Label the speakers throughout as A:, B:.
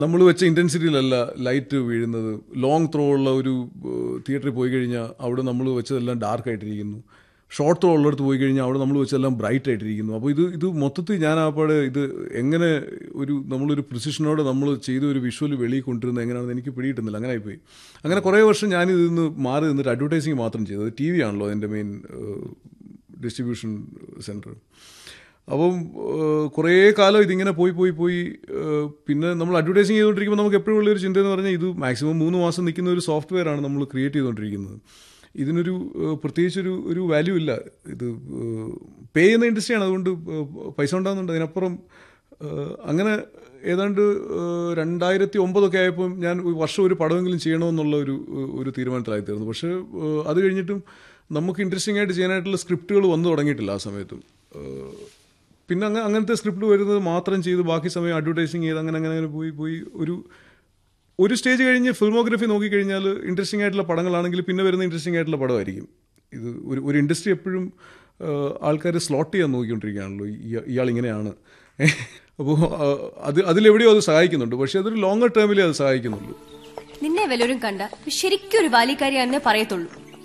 A: നമ്മൾ വെച്ച ഇൻറ്റൻസിറ്റിയിലല്ല ലൈറ്റ് വീഴുന്നത് ലോങ് ത്രോ ഉള്ള ഒരു തിയേറ്ററിൽ പോയി കഴിഞ്ഞാൽ അവിടെ നമ്മൾ വെച്ചതെല്ലാം ഡാർക്ക് ആയിട്ടിരിക്കുന്നു ഷോർട്ട് ത്രോ ഉള്ളിടത്ത് പോയി കഴിഞ്ഞാൽ അവിടെ നമ്മൾ വെച്ചെല്ലാം ബ്രൈറ്റ് ആയിട്ടിരിക്കുന്നു അപ്പോൾ ഇത് ഇത് മൊത്തത്തിൽ ഞാൻ ആപ്പാട് ഇത് എങ്ങനെ ഒരു നമ്മളൊരു പ്രിസിഷനോടെ നമ്മൾ ചെയ്ത ഒരു വിഷ്വൽ വെളിയിൽ കൊണ്ടുവരുന്നത് എങ്ങനെയാണെന്ന് എനിക്ക് പിടിയിട്ടുന്നില്ല അങ്ങനെ ആയിപ്പോയി അങ്ങനെ കുറേ വർഷം ഞാൻ ഇതിൽ നിന്ന് മാറി നിന്നിട്ട് അഡ്വർടൈസിങ് മാത്രം ചെയ്തത് ടി വി ആണല്ലോ എൻ്റെ മെയിൻ ഡിസ്ട്രിബ്യൂഷൻ സെൻറ്റർ അപ്പം ഏഹ്, കുറേ കാലം ഇതിങ്ങനെ പോയി പോയി പോയി ഏഹ്, പിന്നെ നമ്മൾ അഡ്വർടൈസിങ് ചെയ്തുകൊണ്ടിരിക്കുമ്പോൾ നമുക്ക് എപ്പോഴും ഉള്ളൊരു ചിന്ത എന്ന് പറഞ്ഞാൽ ഇത് മാക്സിമം മൂന്ന് മാസം നിൽക്കുന്ന ഒരു സോഫ്റ്റ്വെയർ ആണ് നമ്മൾ ക്രിയേറ്റ് ചെയ്തുകൊണ്ടിരിക്കുന്നത് ഇതിനൊരു ഏഹ്, പ്രത്യേകിച്ചൊരു ഒരു വാല്യൂ ഇല്ല ഇത് പേ ചെയ്യുന്ന ഇൻഡസ്ട്രിയാണ് അതുകൊണ്ട് ഏഹ്, പൈസ ഉണ്ടാകുന്നുണ്ട് അതിനപ്പുറം ഏഹ്, അങ്ങനെ ഏതാണ്ട് ഏഹ്, രണ്ടായിരത്തി ഒമ്പതൊക്കെ ആയപ്പോൾ ഞാൻ ഒരു വർഷം ഒരു പടമെങ്കിലും ചെയ്യണമെന്നുള്ള ഒരു ഒരു തീരുമാനത്തിലായി തീർന്നു പക്ഷേ ഏഹ്, അത് കഴിഞ്ഞിട്ടും നമുക്ക് ഇൻട്രസ്റ്റിംഗ് ആയിട്ട് ചെയ്യാനായിട്ടുള്ള സ്ക്രിപ്റ്റുകൾ വന്നു തുടങ്ങിയിട്ടില്ല ആ സമയത്തും ഏഹ്, പിന്നെ അങ്ങ അങ്ങനത്തെ സ്ക്രിപ്റ്റ് വരുന്നത് മാത്രം ചെയ്ത് ബാക്കി സമയം അഡ്വർടൈസിങ് ചെയ്ത് അങ്ങനെ അങ്ങനെ അങ്ങനെ പോയി പോയി ഒരു ഒരു സ്റ്റേജ് കഴിഞ്ഞ് ഫിൽമോഗ്രഫി നോക്കിക്കഴിഞ്ഞാൽ ഇൻട്രസ്റ്റിംഗ് ആയിട്ടുള്ള പടങ്ങളാണെങ്കിൽ പിന്നെ വരുന്ന ഇൻട്രസ്റ്റിംഗ് ആയിട്ടുള്ള പടമായിരിക്കും ഇത് ഒരു ഒരു ഇൻഡസ്ട്രി എപ്പോഴും ആൾക്കാർ സ്ലോട്ട് ചെയ്യാൻ നോക്കിക്കൊണ്ടിരിക്കുകയാണല്ലോ ഇയ- ഇയാൾ ഇങ്ങനെയാണ് അപ്പോൾ അത് അതിലെവിടെയോ അത് സഹായിക്കുന്നുണ്ട് പക്ഷേ അതൊരു ലോങ്ങർ ടേമിലേ അത് സഹായിക്കുന്നുള്ളൂ
B: നിന്നെ വല്ലവരും കണ്ട ശരിക്കും ഒരു ബാലിക്കാരിയാണെന്നേ പറയത്തുള്ളൂ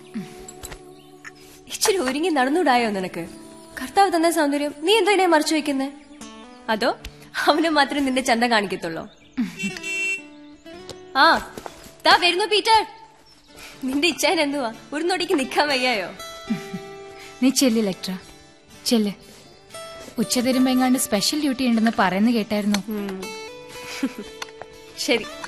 B: ഇച്ചിരി ഒരുങ്ങി നടന്നൂടായോ നിനക്ക് കർത്താവ് തന്ന സൗന്ദര്യം നീ എന്തോ ഇതിനെ മറച്ചു വെക്കുന്നേ അതോ അവന് മാത്രം നിന്റെ ചന്ത കാണിക്കത്തുള്ളോ ആ താ വരുന്നു പീറ്റർ നിന്റെ ഇച്ഛാൻ എന്തുവാ ഒരു നൊടിക്ക് നിക്കാൻ വയ്യായോ
C: നീ ചെല്ല് ഇലക്ട്ര ചെല്ല് ഉച്ച തരുമ്പോ എങ്ങാണ്ട് സ്പെഷ്യൽ ഡ്യൂട്ടി ഉണ്ടെന്ന് പറയുന്ന കേട്ടായിരുന്നു
B: ശരി